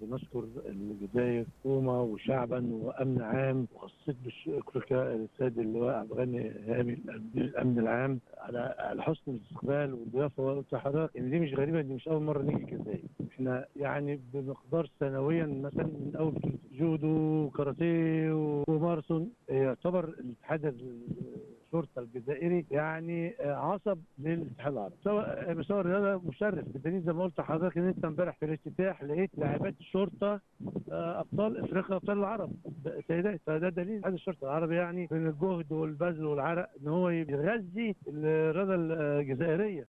ونشكر الجزائر حكومه وشعبا وامن عام وخاصه بشكر السيد اللواء عبد الغني هامي الامن العام على على حسن الاستقبال والضيافه وقلت لحضرتك ان دي مش غريبه دي مش اول مره نيجي الجزائر احنا يعني بمقدار سنويا مثلا من اول بطولة جودو وكاراتيه وماراثون يعتبر الاتحاد الشرطه الجزائري يعني عصب للاتحاد العربي سواء مستوى الرياضه مشرف بالدليل زي ما قلت لحضرتك ان انت امبارح في الافتتاح لقيت لاعبات الشرطه ابطال افريقيا ابطال العرب سيدات فده دليل اتحاد الشرطه العربي يعني من الجهد والبذل والعرق ان هو يغذي الرياضه الجزائريه